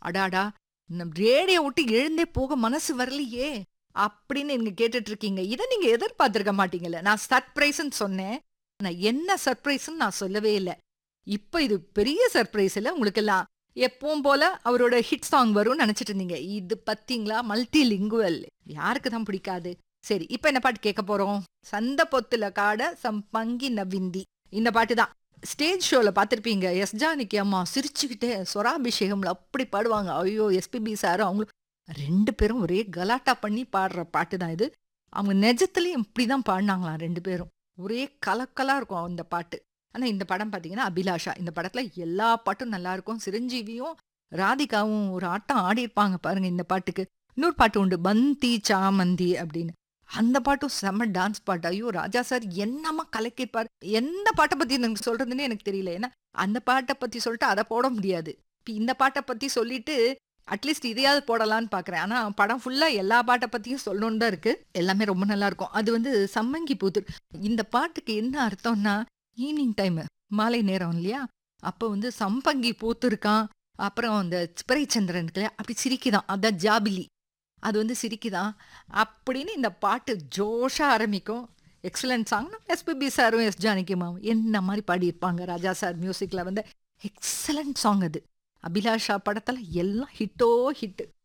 அடாடா ரேடியோ விட்டு எழுந்தே போக மனசு வரலையே அப்படின்னு நீங்க கேட்டுட்டு இருக்கீங்க இதை நீங்க எதிர்பார்த்திருக்க மாட்டீங்கல்ல நான் சர்ப்ரைஸ்ன்னு சொன்னேன் நான் என்ன சர்ப்ரைஸ்ன்னு நான் சொல்லவே இல்லை இப்ப இது பெரிய சர்ப்ரைஸ் இல்ல உங்களுக்கு எல்லாம் எப்பவும் போல அவரோட ஹிட் சாங் வரும்னு நினைச்சிட்டு இருந்தீங்க இது பத்தீங்களா மல்டி லிங்குவல் யாருக்கு தான் பிடிக்காது சரி இப்ப என்ன பாட்டு கேட்க போறோம் சந்த பொத்துல காட சம்பங்கி நவிந்தி இந்த பாட்டு தான் ஸ்டேஜ் ஷோல பார்த்திருப்பீங்க எஸ் ஜானகி அம்மா சிரிச்சுக்கிட்டே சொராபிஷேகம்ல அப்படி பாடுவாங்க ஐயோ எஸ்பிபி சார் அவங்களும் ரெண்டு பேரும் ஒரே கலாட்டா பண்ணி பாடுற பாட்டு தான் இது அவங்க நிஜத்துலயும் இப்படிதான் பாடினாங்களாம் ரெண்டு பேரும் ஒரே கலக்கலா இருக்கும் அந்த பாட்டு ஆனா இந்த படம் பாத்தீங்கன்னா அபிலாஷா இந்த படத்துல எல்லா பாட்டும் நல்லா இருக்கும் சிரஞ்சீவியும் ராதிகாவும் ஒரு ஆட்டம் ஆடி இருப்பாங்க பாருங்க இந்த பாட்டுக்கு இன்னொரு பாட்டு உண்டு பந்தி சாமந்தி அப்படின்னு அந்த பாட்டும் செம்ம டான்ஸ் பாட்டு ஐயோ ராஜா சார் என்னமா கலக்கிருப்பார் எந்த பாட்டை பத்தி எனக்கு சொல்றதுன்னு எனக்கு தெரியல ஏன்னா அந்த பாட்டை பத்தி சொல்லிட்டு அதை போட முடியாது இப்ப இந்த பாட்டை பத்தி சொல்லிட்டு அட்லீஸ்ட் இதையாவது போடலான்னு பாக்குறேன் ஆனா படம் ஃபுல்லா எல்லா பாட்டை பத்தியும் சொல்லணும்னு தான் இருக்கு எல்லாமே ரொம்ப நல்லா இருக்கும் அது வந்து சம்மங்கி பூத்து இந்த பாட்டுக்கு என்ன அர்த்தம்னா ஈவினிங் டைம் மாலை நேரம் இல்லையா அப்போ வந்து சம்பங்கி பூத்திருக்கான் அப்புறம் அந்த சிப்பரைச்சந்திரன் இருக்குல்ல அப்படி சிரிக்குதான் அதான் ஜாபிலி அது வந்து சிரிக்குதான் அப்படின்னு இந்த பாட்டு ஜோஷா ஆரம்பிக்கும் எக்ஸலண்ட் சாங் எஸ்பிபி சாரும் எஸ் ஜானகிமாவும் என்ன மாதிரி பாடியிருப்பாங்க ராஜா சார் மியூசிக்ல வந்து எக்ஸலண்ட் சாங் அது அபிலாஷா படத்துல எல்லாம் ஹிட்டோ ஹிட்